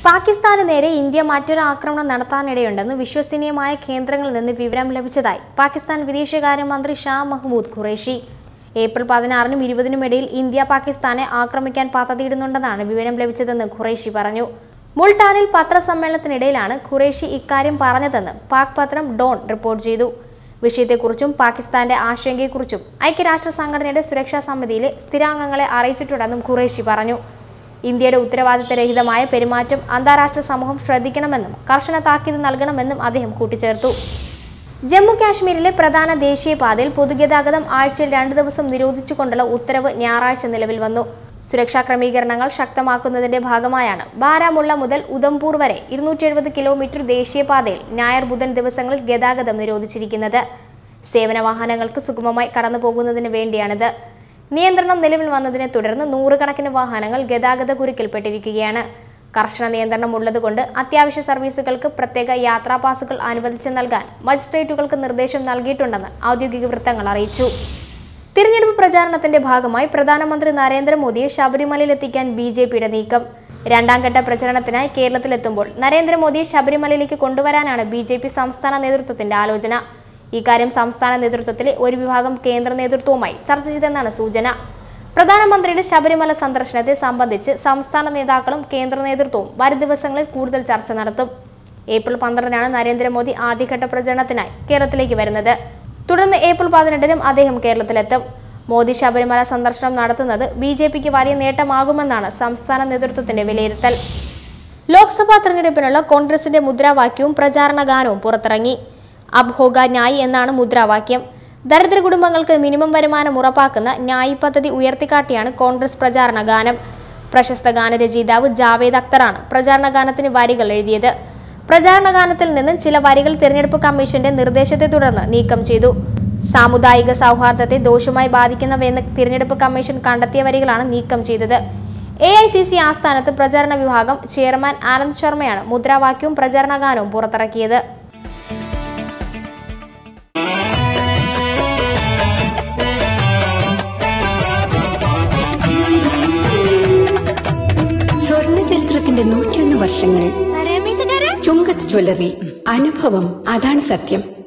പാകിസ്ഥാന് നേരെ ഇന്ത്യ മറ്റൊരു ആക്രമണം നടത്താനിടയുണ്ടെന്ന് വിശ്വസനീയമായ കേന്ദ്രങ്ങളിൽ നിന്ന് വിവരം ലഭിച്ചതായി പാകിസ്ഥാൻ വിദേശകാര്യമന്ത്രി ഷാ മഹ്മൂദ് ഖുറേഷി ഏപ്രിൽ പതിനാറിനും ഇരുപതിനും ഇടയിൽ ഇന്ത്യ പാകിസ്ഥാനെ ആക്രമിക്കാൻ പദ്ധതിയിടുന്നുണ്ടെന്നാണ് വിവരം ലഭിച്ചതെന്ന് ഖുറേഷി പറഞ്ഞു മുൾട്ടാനിൽ പത്രസമ്മേളനത്തിനിടയിലാണ് ഖുറേഷി ഇക്കാര്യം പറഞ്ഞതെന്ന് പാക് പത്രം ഡോൺ റിപ്പോർട്ട് ചെയ്തു വിഷയത്തെക്കുറിച്ചും പാകിസ്ഥാന്റെ ആശങ്കയെക്കുറിച്ചും ഐക്യരാഷ്ട്ര സംഘടനയുടെ സുരക്ഷാ സമിതിയിലെ സ്ഥിരാംഗങ്ങളെ അറിയിച്ചിട്ടുണ്ടെന്നും ഖുറേഷി പറഞ്ഞു ഇന്ത്യയുടെ ഉത്തരവാദിത്തരഹിതമായ പെരുമാറ്റം അന്താരാഷ്ട്ര സമൂഹം ശ്രദ്ധിക്കണമെന്നും കർശന താക്കീത് നൽകണമെന്നും അദ്ദേഹം കൂട്ടിച്ചേർത്തു ജമ്മു കാശ്മീരിലെ പ്രധാന ദേശീയപാതയിൽ പൊതുഗതാഗതം ആഴ്ചയിൽ രണ്ട് ദിവസം നിരോധിച്ചുകൊണ്ടുള്ള ഉത്തരവ് ഞായറാഴ്ച നിലവിൽ വന്നു സുരക്ഷാ ക്രമീകരണങ്ങൾ ശക്തമാക്കുന്നതിന്റെ ഭാഗമായാണ് ബാരാമുള്ള മുതൽ ഉദംപൂർ വരെ ഇരുന്നൂറ്റി എഴുപത് കിലോമീറ്റർ ദേശീയപാതയിൽ ഞായർ ബുധൻ ദിവസങ്ങളിൽ ഗതാഗതം നിരോധിച്ചിരിക്കുന്നത് സേവന വാഹനങ്ങൾക്ക് സുഗമമായി കടന്നു പോകുന്നതിന് വേണ്ടിയാണിത് നിയന്ത്രണം നിലവിൽ വന്നതിനെ തുടർന്ന് നൂറുകണക്കിന് വാഹനങ്ങൾ ഗതാഗത കുരുക്കിൽപ്പെട്ടിരിക്കുകയാണ് കർശന നിയന്ത്രണം ഉള്ളതുകൊണ്ട് അത്യാവശ്യ സർവീസുകൾക്ക് പ്രത്യേക യാത്രാ പാസുകൾ അനുവദിച്ച് നൽകാൻ മജിസ്ട്രേറ്റുകൾക്ക് നിർദ്ദേശം നൽകിയിട്ടുണ്ടെന്ന് ഔദ്യോഗിക വൃത്തങ്ങൾ അറിയിച്ചു തിരഞ്ഞെടുപ്പ് പ്രചാരണത്തിന്റെ ഭാഗമായി പ്രധാനമന്ത്രി നരേന്ദ്രമോദിയെ ശബരിമലയിലെത്തിക്കാൻ ബി ജെ പിയുടെ നീക്കം രണ്ടാം ഘട്ട പ്രചരണത്തിനായി കേരളത്തിലെത്തുമ്പോൾ നരേന്ദ്രമോദിയെ ശബരിമലയിലേക്ക് കൊണ്ടുവരാനാണ് ബി ജെ പി സംസ്ഥാന നേതൃത്വത്തിന്റെ ആലോചന ഇക്കാര്യം സംസ്ഥാന നേതൃത്വത്തിലെ ഒരു വിഭാഗം കേന്ദ്ര നേതൃത്വവുമായി ചർച്ച ചെയ്തെന്നാണ് സൂചന പ്രധാനമന്ത്രിയുടെ ശബരിമല സന്ദർശനത്തെ സംബന്ധിച്ച് സംസ്ഥാന നേതാക്കളും കേന്ദ്ര നേതൃത്വവും വരും ദിവസങ്ങളിൽ കൂടുതൽ ചർച്ച നടത്തും ഏപ്രിൽ പന്ത്രണ്ടിനാണ് നരേന്ദ്രമോദി ആദ്യഘട്ട പ്രചരണത്തിനായി കേരളത്തിലേക്ക് വരുന്നത് തുടർന്ന് ഏപ്രിൽ പതിനെട്ടിനും അദ്ദേഹം കേരളത്തിലെത്തും മോദി ശബരിമല സന്ദർശനം നടത്തുന്നത് ബി ജെ പിക്ക് വലിയ നേട്ടമാകുമെന്നാണ് സംസ്ഥാന നേതൃത്വത്തിന്റെ വിലയിരുത്തൽ ലോക്സഭാ തെരഞ്ഞെടുപ്പിനുള്ള കോൺഗ്രസിന്റെ മുദ്രാവാക്യവും പ്രചാരണ ഗാനവും പുറത്തിറങ്ങി അബ് ഹോഗ ന്യായ് എന്നാണ് മുദ്രാവാക്യം ദരിദ്ര കുടുംബങ്ങൾക്ക് മിനിമം വരുമാനം ഉറപ്പാക്കുന്ന ന്യായ് പദ്ധതി ഉയർത്തിക്കാട്ടിയാണ് കോൺഗ്രസ് പ്രചാരണ ഗാനം പ്രശസ്ത ഗാനരചയിതാവ് ജാവേദ് അക്തറാണ് പ്രചാരണ ഗാനത്തിന് വരികൾ എഴുതിയത് പ്രചാരണ ഗാനത്തിൽ നിന്നും ചില വരികൾ തിരഞ്ഞെടുപ്പ് കമ്മീഷന്റെ നിർദ്ദേശത്തെ തുടർന്ന് നീക്കം ചെയ്തു സാമുദായിക സൗഹാർദ്ദത്തെ ദോഷമായി ബാധിക്കുന്നവയെന്ന് തിരഞ്ഞെടുപ്പ് കമ്മീഷൻ കണ്ടെത്തിയ വരികളാണ് നീക്കം ചെയ്തത് എ ഐ സി സി ആസ്ഥാനത്ത് പ്രചാരണ വിഭാഗം ചെയർമാൻ ആനന്ദ് ശർമ്മയാണ് മുദ്രാവാക്യവും പ്രചാരണ ഗാനവും പുറത്തിറക്കിയത് സ്വർണ്ണ ചരിത്രത്തിന്റെ നൂറ്റിയൊന്ന് വർഷങ്ങൾ ചുങ്കത്ത് ജ്വല്ലറി അനുഭവം അതാണ് സത്യം